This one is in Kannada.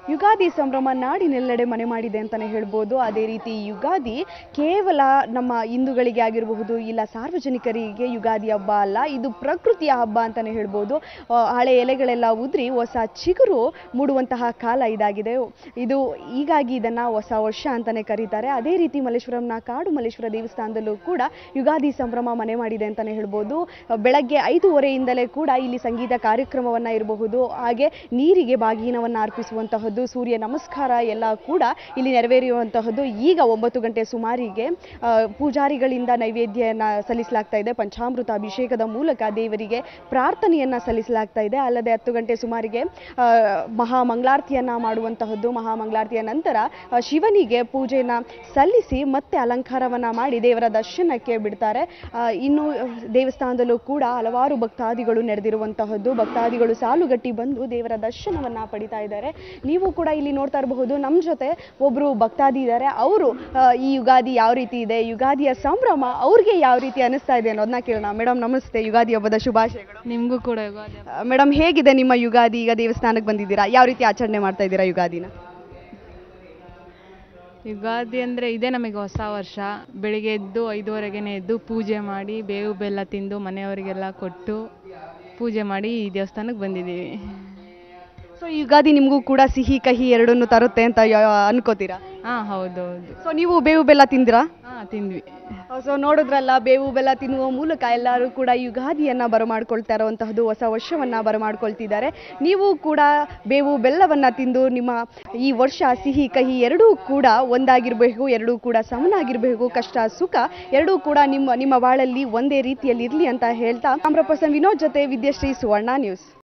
ಯುಗಾದಿ ಸಂಭ್ರಮ ನಾಡಿನೆಲ್ಲೆಡೆ ಮನೆ ಮಾಡಿದೆ ಅಂತಲೇ ಹೇಳ್ಬೋದು ಅದೇ ರೀತಿ ಯುಗಾದಿ ಕೇವಲ ನಮ್ಮ ಹಿಂದೂಗಳಿಗೆ ಆಗಿರಬಹುದು ಇಲ್ಲ ಸಾರ್ವಜನಿಕರಿಗೆ ಯುಗಾದಿ ಹಬ್ಬ ಅಲ್ಲ ಇದು ಪ್ರಕೃತಿಯ ಹಬ್ಬ ಅಂತಲೇ ಹೇಳ್ಬೋದು ಆ, ಹಳೆ ಎಲೆಗಳೆಲ್ಲ ಉದ್ರಿ ಹೊಸ ಚಿಗುರು ಮೂಡುವಂತಹ ಕಾಲ ಇದಾಗಿದೆ ಇದು ಹೀಗಾಗಿ ಇದನ್ನು ಹೊಸ ವರ್ಷ ಅಂತಲೇ ಕರೀತಾರೆ ಅದೇ ರೀತಿ ಮಲ್ಲೇಶ್ವರಂನ ಕಾಡು ಮಲ್ಲೇಶ್ವರ ದೇವಸ್ಥಾನದಲ್ಲೂ ಕೂಡ ಯುಗಾದಿ ಸಂಭ್ರಮ ಮನೆ ಮಾಡಿದೆ ಅಂತಲೇ ಹೇಳ್ಬೋದು ಬೆಳಗ್ಗೆ ಐದೂವರೆಯಿಂದಲೇ ಕೂಡ ಇಲ್ಲಿ ಸಂಗೀತ ಕಾರ್ಯಕ್ರಮವನ್ನು ಇರಬಹುದು ಹಾಗೆ ನೀರಿಗೆ ಬಾಗಿನವನ್ನು ಅರ್ಪಿಸುವಂತಹದ್ದು ಸೂರ್ಯ ನಮಸ್ಕಾರ ಎಲ್ಲ ಕೂಡ ಇಲ್ಲಿ ನೆರವೇರಿರುವಂತಹದ್ದು ಈಗ ಒಂಬತ್ತು ಗಂಟೆ ಸುಮಾರಿಗೆ ಆ, ಪೂಜಾರಿಗಳಿಂದ ನೈವೇದ್ಯನ ಸಲ್ಲಿಸಲಾಗ್ತಾ ಇದೆ ಪಂಚಾಮೃತ ಅಭಿಷೇಕದ ಮೂಲಕ ದೇವರಿಗೆ ಪ್ರಾರ್ಥನೆಯನ್ನ ಸಲ್ಲಿಸಲಾಗ್ತಾ ಇದೆ ಅಲ್ಲದೆ ಹತ್ತು ಗಂಟೆ ಸುಮಾರಿಗೆ ಆ, ಮಹಾ ಮಂಗಳಾರತಿಯನ್ನ ಮಾಡುವಂತಹದ್ದು ಮಹಾ ಮಂಗಳಾರತಿಯ ನಂತರ ಆ, ಶಿವನಿಗೆ ಪೂಜೆಯನ್ನ ಸಲ್ಲಿಸಿ ಮತ್ತೆ ಅಲಂಕಾರವನ್ನ ಮಾಡಿ ದೇವರ ದರ್ಶನಕ್ಕೆ ಬಿಡ್ತಾರೆ ಆ, ಇನ್ನು ಆ, ದೇವಸ್ಥಾನದಲ್ಲೂ ಕೂಡ ಹಲವಾರು ಭಕ್ತಾದಿಗಳು ನಡೆದಿರುವಂತಹದ್ದು ಭಕ್ತಾದಿಗಳು ಸಾಲುಗಟ್ಟಿ ಬಂದು ದೇವರ ದರ್ಶನವನ್ನ ಪಡಿತಾ ಇದ್ದಾರೆ ನೀವು ಕೂಡ ಇಲ್ಲಿ ನೋಡ್ತಾ ಇರಬಹುದು ನಮ್ಮ ಜೊತೆ ಒಬ್ರು ಭಕ್ತಾದಿ ಇದ್ದಾರೆ ಅವರು ಈ ಯುಗಾದಿ ಯಾವ ರೀತಿ ಇದೆ ಯುಗಾದಿಯ ಸಂಭ್ರಮ ಅವ್ರಿಗೆ ಯಾವ ರೀತಿ ಅನಿಸ್ತಾ ಇದೆ ಅನ್ನೋದನ್ನ ಕೇಳೋಣ ಮೇಡಮ್ ನಮಸ್ತೆ ಯುಗಾದಿ ಹಬ್ಬದ ಶುಭಾಶಯಗಳು ನಿಮಗೂ ಕೂಡ ಯುಗಾದಿ ಹಬ್ಬ. ಮೇಡಮ್ ಹೇಗಿದೆ ನಿಮ್ಮ ಯುಗಾದಿ ಈಗ ದೇವಸ್ಥಾನಕ್ಕೆ ಬಂದಿದ್ದೀರಾ ಯಾವ ರೀತಿ ಆಚರಣೆ ಮಾಡ್ತಾ ಇದ್ದೀರಾ ಯುಗಾದಿನ ಯುಗಾದಿ ಅಂದರೆ ಇದೇ ನಮಗೆ ಹೊಸ ವರ್ಷ ಬೆಳಿಗ್ಗೆ ಎದ್ದು ಐದುವರೆಗೇನೆ ಎದ್ದು ಪೂಜೆ ಮಾಡಿ ಬೇವು ಬೆಲ್ಲ ತಿಂದು ಮನೆಯವರಿಗೆಲ್ಲ ಕೊಟ್ಟು ಪೂಜೆ ಮಾಡಿ ಈ ದೇವಸ್ಥಾನಕ್ಕೆ ಬಂದಿದ್ದೀವಿ ಸೊ ಯುಗಾದಿ ನಿಮಗೂ ಕೂಡ ಸಿಹಿ ಕಹಿ ಎರಡನ್ನು ತರುತ್ತೆ ಅಂತ ಯಾ- ಅನ್ಕೋತೀರಾ ಹಾಂ ಹೌದೌದು ಸೊ ನೀವು ಬೇವು ಬೆಲ್ಲ ತಿಂದಿರಾ ಹಾಂ ತಿಂದ್ವಿ ಸೊ ನೋಡಿದ್ರಲ್ಲ ಬೇವು ಬೆಲ್ಲ ತಿನ್ನುವ ಮೂಲಕ ಎಲ್ಲರೂ ಕೂಡ ಯುಗಾದಿಯನ್ನ ಬರಮಾಡ್ಕೊಳ್ತಾ ಇರುವಂತಹದ್ದು ಹೊಸ ವರ್ಷವನ್ನ ಬರಮಾಡ್ಕೊಳ್ತಿದ್ದಾರೆ ನೀವು ಕೂಡ ಬೇವು ಬೆಲ್ಲವನ್ನ ತಿಂದು ನಿಮ್ಮ ಈ ವರ್ಷ ಸಿಹಿ ಕಹಿ ಎರಡೂ ಕೂಡ ಒಂದಾಗಿರಬೇಕು ಎರಡೂ ಕೂಡ ಸಮನಾಗಿರಬೇಕು ಕಷ್ಟ ಸುಖ ಎರಡೂ ಕೂಡ ನಿಮ್ಮ ನಿಮ್ಮ ಬಾಳಲ್ಲಿ ಒಂದೇ ರೀತಿಯಲ್ಲಿ ಇರಲಿ ಅಂತ ಹೇಳ್ತಾ ಕ್ಯಾಮ್ರಾ ಪರ್ಸನ್ ವಿನೋದ್ ಜೊತೆ ವಿದ್ಯಾಶ್ರೀ ಸುವರ್ಣ ನ್ಯೂಸ್